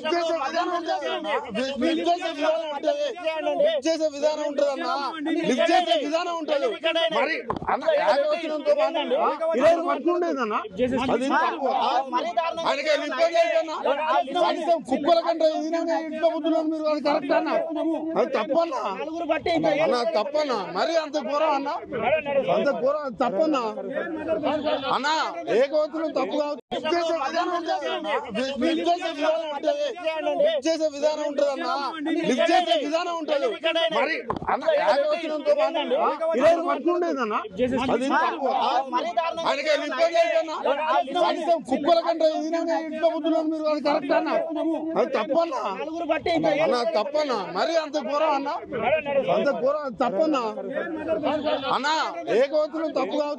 Lift చేసే విధానం ఉంటుంది లిఫ్ట్ చేసే విధానం ఉంటుంది లిఫ్ట్ చేసే విధానం ఉంటుంది అన్న లిఫ్ట్ చేసే విధానం ఉంటుంది మరి అన్న ఏకవచనంతో మాట్లాడండి. ఇరవై పట్టుకుండేది అన్న అది తప్పు. ఆ, ఆయనకి రిపేర్ చేయకన్నా కనీసం కుక్కల కంటే ఈయననే ఇంట్లో ముద్దున్నారు మీరు అది కరెక్ట్ అన్న అది తప్పన్నా అన్న తప్పన్నా మరి అంత ఘోరం అన్న అంత ఘోరం అది తప్పన్నా అన్న ఏకవచనం తప్పు కాదు లిఫ్ట్ చేసే విధానం ఉంటుంది లిఫ్ట్ చేసే విధానం ఉంటుంది లిఫ్ట్ చేసే విధానం ఉంటుంది అన్న లిఫ్ట్ చేసే విధానం ఉంటుంది మరి అన్న ఏకవచనంతో మాట్లాడండి. ఇరవై పట్టుకుండేది అన్న అది తప్పు. ఆ, ఆయనకి రిపేర్ చేయకన్నా కనీసం కుక్కల కంటే ఈయననే ఇంట్లో ముద్దున్నారు మీరు అది కరెక్ట్ అన్న అది తప్పన్నా అన్న తప్పన్నా మరి అంత ఘోరం అన్న అంత ఘోరం అది తప్పన్నా అన్న ఏకవచనం తప్పు కాదు